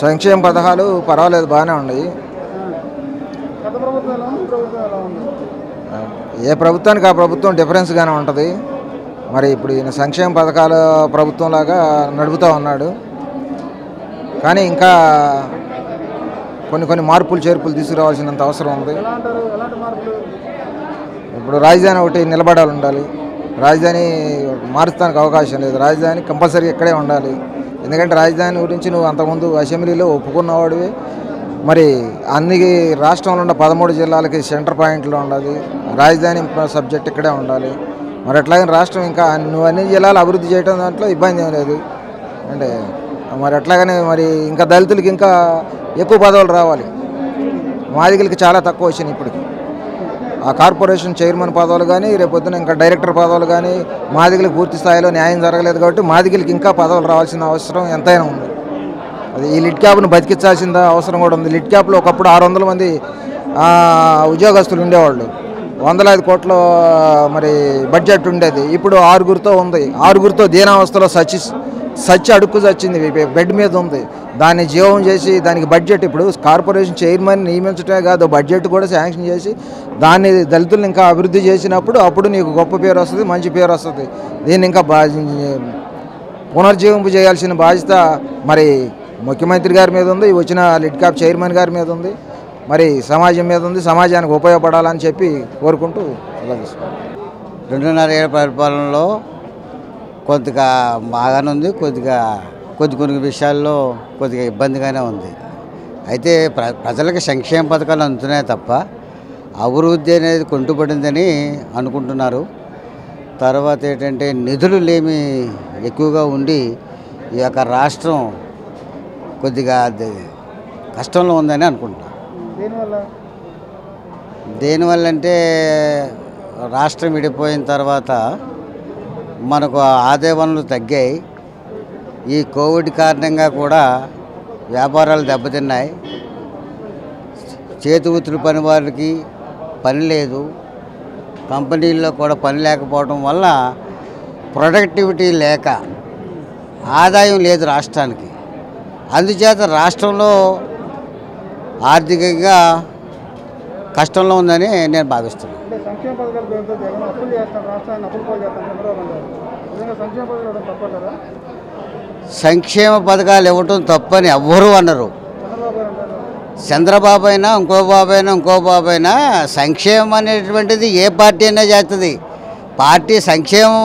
సంక్షేమ పథకాలు పర్వాలేదు బాగానే ఉన్నాయి గత ప్రభుత్వం ఎలా ఉంది ఈ ప్రభుత్వం ఎలా ఉంది ఏ ప్రభుత్వానికి ఆ ప్రభుత్వం డిఫరెన్స్గానే ఉంటుంది మరి ఇప్పుడు ఈయన సంక్షేమ పథకాల ప్రభుత్వంలాగా నడుపుతూ ఉన్నాడు కానీ ఇంకా కొన్ని కొన్ని మార్పులు చేర్పులు తీసుకురావాల్సినంత అవసరం ఉంది ఎలా అంటారు ఎలాంటి మార్పులు ఇప్పుడు రాజధాని ఒకటి నిలబడాలి ఉండాలి రాజధాని మారుస్తానికి అవకాశం లేదు రాజధాని కంపల్సరీ ఇక్కడే ఉండాలి ఎందుకంటే రాజధాని గురించి నువ్వు అంతకుముందు అసెంబ్లీలో ఒప్పుకున్నవాడివి మరి అన్ని రాష్ట్రంలో ఉన్న పదమూడు జిల్లాలకి సెంటర్ పాయింట్లో ఉండాలి రాజధాని సబ్జెక్ట్ ఇక్కడే ఉండాలి మరి అట్లాగే రాష్ట్రం ఇంకా నువ్వు అన్ని జిల్లాలు అభివృద్ధి చేయడం దాంట్లో ఇబ్బంది ఏం లేదు అంటే మరి అట్లాగనే మరి ఇంకా దళితులకి ఇంకా ఎక్కువ పదవులు రావాలి మాదిగలకి చాలా తక్కువ వచ్చినాయి ఇప్పటికి ఆ కార్పొరేషన్ చైర్మన్ పదవులు కానీ రేపొద్దున ఇంకా డైరెక్టర్ పదవులు కానీ మాదిగలకు పూర్తి స్థాయిలో న్యాయం జరగలేదు కాబట్టి మాదిగలకి ఇంకా పదవులు రావాల్సిన అవసరం ఎంతైనా ఉంది అది ఈ లిట్ క్యాప్ను బతికించాల్సిన అవసరం కూడా ఉంది లిట్ క్యాప్లో ఒకప్పుడు ఆరు వందల మంది ఆ, ఉద్యోగస్తులు ఉండేవాళ్ళు వందలాది కోట్ల మరి బడ్జెట్ ఉండేది ఇప్పుడు ఆరుగురితో ఉంది ఆరుగురితో దీనావస్థలో సచి సచ్చి అడుక్కు చచ్చింది బెడ్ మీద ఉంది దాన్ని జీవం చేసి దానికి బడ్జెట్ ఇప్పుడు కార్పొరేషన్ చైర్మన్ నియమించడమే కాదు బడ్జెట్ కూడా శాంక్షన్ చేసి దాన్ని దళితులను ఇంకా అభివృద్ధి చేసినప్పుడు అప్పుడు నీకు గొప్ప పేరు వస్తుంది మంచి పేరు వస్తుంది దీన్ని ఇంకా బా పునర్జీవింపు చేయాల్సిన బాధ్యత మరి ముఖ్యమంత్రి గారి మీద ఉంది వచ్చిన లిడ్ క్యాప్ చైర్మన్ గారి మీద ఉంది మరి సమాజం మీద ఉంది సమాజానికి ఉపయోగపడాలని చెప్పి కోరుకుంటూ సెలవు తీసుకుంటాను. రెండున్నర ఏళ్ళ పరిపాలనలో కొద్దిగా బాగానే ఉంది కొద్దిగా కొద్ది కొన్ని విషయాల్లో కొద్దిగా ఇబ్బందిగానే ఉంది అయితే ప్ర ప్రజలకు సంక్షేమ పథకాలు అందుతున్నాయి తప్ప అభివృద్ధి అనేది కుంటుపడిందని అనుకుంటున్నారు తర్వాత ఏంటంటే నిధులు లేమి ఎక్కువగా ఉండి ఈ యొక్క రాష్ట్రం కొద్దిగా అది కష్టంలో ఉందని అనుకుంటున్నాను దేనివల్ల దేనివల్ల అంటే రాష్ట్రం విడిపోయిన తర్వాత మనకు ఆదాయ వనరులు తగ్గాయి ఈ కోవిడ్ కారణంగా కూడా వ్యాపారాలు దెబ్బతిన్నాయి చేతి వృత్తుల పని వారికి పని లేదు కంపెనీల్లో కూడా పని లేకపోవడం వల్ల ప్రొడక్టివిటీ లేక ఆదాయం లేదు రాష్ట్రానికి అందుచేత రాష్ట్రంలో ఆర్థికంగా కష్టంలో ఉందని నేను భావిస్తున్నాను అంటే సంక్షేమ పథకాల పేరుతో జగన్ అప్పులు చేస్తాను రాష్ట్రాన్ని అప్పులు పాలు చేస్తాను చంద్రబాబు గారు నిజంగా సంక్షేమ పథకాలు ఇవ్వడం తప్పంటారా సంక్షేమ పథకాలు ఇవ్వటం తప్పని ఎవ్వరూ అన్నారు చంద్రబాబు గారు అంటారు చంద్రబాబు అయినా ఇంకో బాబు అయినా ఇంకో బాబు అయినా సంక్షేమం అనేటువంటిది ఏ పార్టీ అయినా చేస్తుంది పార్టీ సంక్షేమం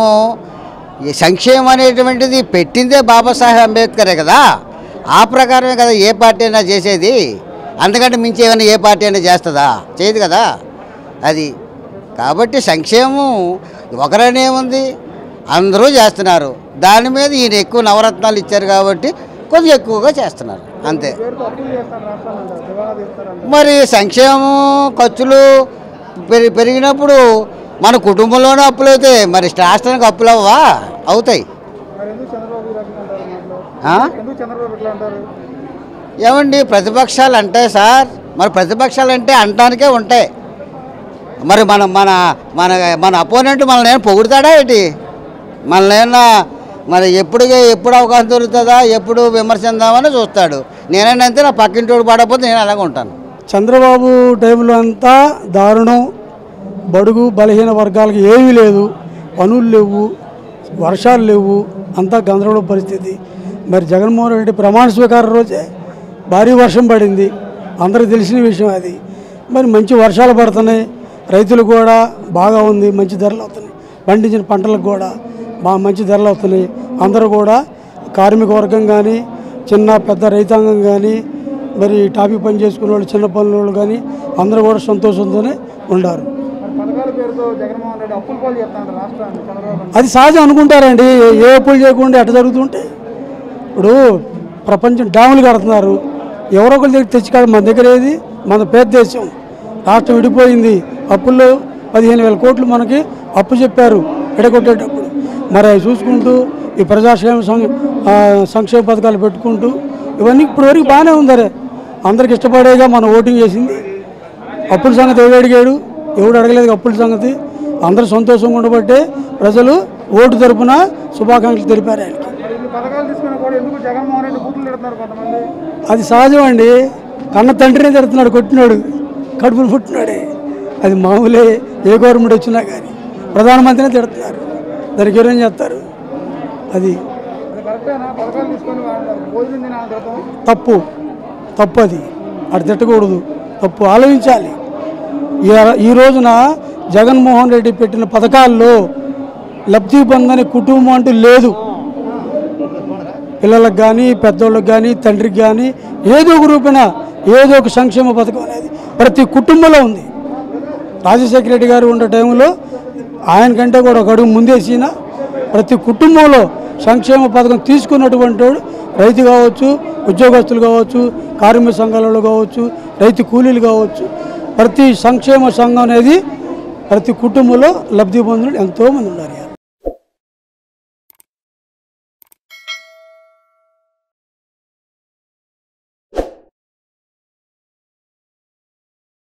ఈ సంక్షేమం అనేటువంటిది పెట్టిందే బాబాసాహెబ్ అంబేద్కరే కదా ఆ ప్రకారమే కదా ఏ పార్టీ అయినా చేసేది అంతకంటే మించి ఏమైనా ఏ పార్టీ అయినా చేస్తుందా చేయదు కదా అది కాబట్టి సంక్షేమం ఒకరనే ఉంది అందరూ చేస్తున్నారు దాని మీద ఈయన ఎక్కువ నవరత్నాలు ఇచ్చారు కాబట్టి కొద్దిగా ఎక్కువగా చేస్తున్నారు అంతే పేరుతో అప్పులు చేస్తాను రాష్ట్రాన్ని అంటారు దివాళా తీస్తారంటారు మరి సంక్షేమం ఖర్చులు పెరి పెరిగినప్పుడు మన కుటుంబంలోనే అప్పులు అవుతాయి మరి రాష్ట్రానికి అప్పులు అవ్వా అవుతాయి మరి ఎందుకు చంద్రబాబు ఈ రకంగా అంటారు మాటలు ఆ? ఎందుకు చంద్రబాబు ఇట్లా అంటారు ఏమండి ప్రతిపక్షాలు అంటే సార్ మరి ప్రతిపక్షాలు అంటే అంటానికే ఉంటాయి మరి మన మన మన మన అపోనెంట్ మనల్ని ఏమైనా పొగుడుతాడా ఏంటి మనల్ని ఏమన్నా మరి ఎప్పుడు ఎప్పుడు అవకాశం దొరుకుతుందా ఎప్పుడు విమర్శిందామని చూస్తాడు నేనైనా అంతే నా పక్కింటోడు పడకపోతే నేను అలాగే ఉంటాను చంద్రబాబు టైంలో అంతా దారుణం బడుగు బలహీన వర్గాలకు ఏమీ లేదు పనులు లేవు వర్షాలు లేవు అంతా గందరగోళ పరిస్థితి మరి జగన్మోహన్ రెడ్డి ప్రమాణ స్వీకారం రోజే భారీ వర్షం పడింది అందరికీ తెలిసిన విషయం అది మరి మంచి వర్షాలు పడుతున్నాయి రైతులు కూడా బాగా ఉంది మంచి ధరలు అవుతున్నాయి పండించిన పంటలకు కూడా బాగా మంచి ధరలు అవుతున్నాయి అందరూ కూడా కార్మిక వర్గం కానీ చిన్న పెద్ద రైతాంగం కానీ మరి టాపీ పని చేసుకునే వాళ్ళు చిన్న పనుల వాళ్ళు కానీ అందరూ కూడా సంతోషంతోనే ఉన్నారు మరి పథకాల పేరుతో జగన్మోహన్ రెడ్డి అప్పులు పాలు చేస్తాను రాష్ట్రాన్ని చంద్రబాబు అంటారు. అది సహజం అనుకుంటారండి ఏ అప్పులు చేయకుండా ఎట్ట జరుగుతుంటే ఇప్పుడు ప్రపంచం డ్యాములు కడుతున్నారు ఎవరో ఒకరి దగ్గర తెచ్చుకోవడం మన దగ్గర ఏది మన పేద దేశం రాష్ట్రం విడిపోయింది అప్పుల్లో పదిహేను వేల కోట్లు మనకి అప్పు చెప్పారు ఎడగొట్టేటప్పుడు మరి అవి చూసుకుంటూ ఈ ప్రజాక్షేమ సం- ఆ, సంక్షేమ పథకాలు పెట్టుకుంటూ ఇవన్నీ ఇప్పటివరకు బాగానే ఉందరే అందరికి ఇష్టపడేగా మనం ఓటింగ్ చేసింది అప్పుల సంగతి ఎవడు అడిగాడు ఎవడు అడగలేదు అప్పుల సంగతి అందరూ సంతోషంగా ఉండబట్టే ప్రజలు ఓటు తరపున శుభాకాంక్షలు తెలిపారు ఆయనకి మరి ఇన్ని పథకాలు తీసుకున్నా కూడా ఎందుకు జగన్మోహన్ రెడ్డి బూతులు పెడుతున్నారు కొంతమంది అది సహజం అండి కన్న తండ్రినే తిడుతున్నాడు కొట్టినాడు కడుపును పుట్టినాడే అది మామూలే ఏ గవర్నమెంట్ వచ్చినా కానీ ప్రధానమంత్రినే తిడుతున్నారు దానికి ఎవరేం చేస్తారు అది అది కరెక్టేనా పథకాలు తీసుకొని వాడు భోజనం తినే క్రితం తప్పు తప్పు అది అటు తిట్టకూడదు తప్పు ఆలోచించాలి ఈ- ఈ రోజున జగన్మోహన్ రెడ్డి పెట్టిన పథకాల్లో లబ్ధి పొందని కుటుంబం అంటూ లేదు పిల్లలకు కానీ పెద్దోళ్ళకి కానీ తండ్రికి కానీ ఏదో ఒక రూపేణ ఏదో ఒక సంక్షేమ పథకం అనేది ప్రతి కుటుంబంలో ఉంది రాజశేఖర రెడ్డి గారు ఉన్న టైంలో ఆయన కంటే కూడా ఒక అడుగు ముందేసిన ప్రతి కుటుంబంలో సంక్షేమ పథకం తీసుకున్నటువంటి వాడు రైతు కావచ్చు ఉద్యోగస్తులు కావచ్చు కార్మిక సంఘాలలో కావచ్చు రైతు కూలీలు కావచ్చు ప్రతి సంక్షేమ సంఘం అనేది ప్రతి కుటుంబంలో లబ్ధి పొందిన ఎంతోమంది ఉన్నారు ఇవాళ.